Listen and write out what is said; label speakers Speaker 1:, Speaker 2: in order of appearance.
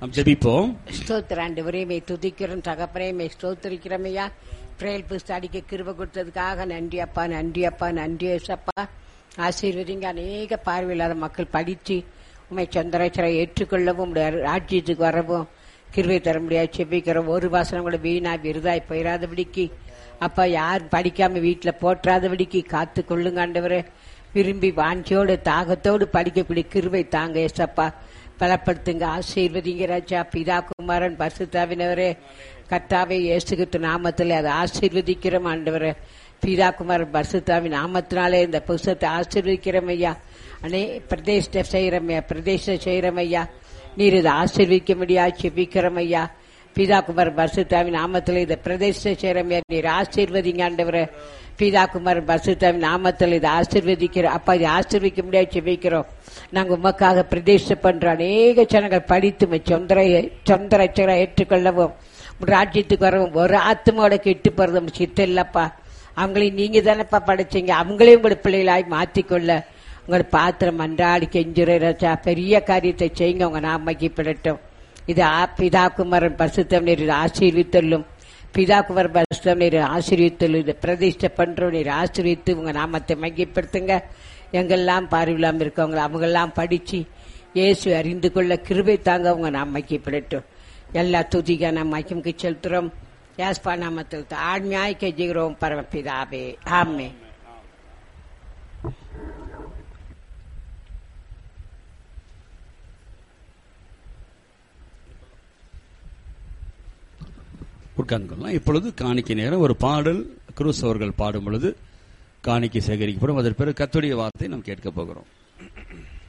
Speaker 1: நாம் ஜெபிப்போம்
Speaker 2: ஸ்தோத்திர ஆண்டவரே மே துதிக்கிறோம் தகப்பனே மே ஸ்தோத்திரிக்கிறோம் ஐயா பிரேல் புஸ்தாடிக்க கிருப கொடுத்ததுக்காக நன்றி அப்பா நன்றி அப்பா நன்றி ஏசப்பா ஆசீர்வதிங்க அநேக பார்வையில்லாத மக்கள் படித்து உண்மை சந்திரேஸ்வரை ஏற்றுக்கொள்ளவும் உம்முடைய ராஜ்யத்துக்கு வரவும் கிருவை தர முடியாது செபிக்கிறோம் ஒரு வாசனம் கூட வீணா விருதாய் போயிடாதபடிக்கு அப்பா யார் படிக்காம வீட்டுல போற்றாதபடிக்கு காத்து கொள்ளுங்க ஆண்டவரே விரும்பி வாஞ்சியோடு தாகத்தோடு படிக்கக்கூடிய கிருவை தாங்க ஏசப்பா பலப்படுத்துங்க ஆசீர்வதிங்க ராஜா பிதா குமாரன் பரிசுத்தாவினவரே கர்த்தாவே இயேசுகிட்டு நாமத்தில் அதை ஆசீர்வதிக்கிறோம் ஆண்டவரே பிதா குமாரன் பரிசுத்தாவின் நாமத்தினாலே இந்த புஸ்தத்தை ஆசீர்வதிக்கிறோம் ஐயா அனே பிரதேச செய்கிறோம் ஐயா பிரதேச செய்கிறோம் ஐயா நீர் இதை ஆசீர்வதிக்க முடியாது செபிக்கிறோம் ஐயா பிதா குமார் பரிசுத்தாவின் நாமத்தில் இதை பிரதேச செய்கிறோம் ஐயா நீர் ஆசீர்வதிங்க ஆண்டவரே பிதா குமார் பரிசுத்தாவின் நாமத்தில் இதை ஆசீர்வதிக்கிறோம் அப்பா இதை ஆசீர்வதிக்க முடியாது செபிக்கிறோம் நாங்க உமக்காக பிரதேச பண்ற அநேக ஜனங்கள் படித்து உம்மை சொந்த சொந்த ரச்சகரை ஏற்றுக்கொள்ளவும் உம் ராஜ்யத்துக்கு வரவும் ஒரு ஆத்மாவோட கெட்டு போறது உம் சித்தம் இல்லப்பா அவங்களையும் நீங்க தானப்பா படைச்சீங்க அவங்களையும் உங்களோட பிள்ளைகளாய் மாற்றிக்கொள்ள உங்களை பாத்திரம் அன்றாடி கெஞ்சுற ராஜா பெரிய காரியத்தை செய்யுங்க உங்க நாமக்கிப்படட்டும் இது ஆ- பிதா குமாரன் பரிசுத்தம் நீர் ஆசீர்வித்தல்லும் பிதா குமார் பரிசுத்தம் நீர் ஆசீர்வித்தல்லும் இதை பிரதிஷ்டை பண்றோம் நீர் ஆசீர்வித்து உங்க நாமத்தை மையப்படுத்துங்க எங்கெல்லாம் பார்வையில்லாம இருக்கவங்க அவங்கெல்லாம் படிச்சு இயேசு அறிந்து கொள்ள கிருபை தாங்க உங்க நாம் மைக்கப்படட்டும் எல்லா துதிக நாம் மைக்கமுக்கு செலுத்துறோம் யாஸ்பா நாமத்தில் ஆண்மையாய் கெஞ்சுகிறோம் பரமபிதாவே ஆமே
Speaker 1: உட்கார்ந்துக்கலாம் இப்பொழுது காணிக்கை நேரம் ஒரு பாடல் குரூஸ் அவர்கள் பாடும் பொழுது காணிக்கை சேகரிக்கப்படும் அதன் பிறகு கத்துடைய வார்த்தை நாம் கேட்க போகிறோம்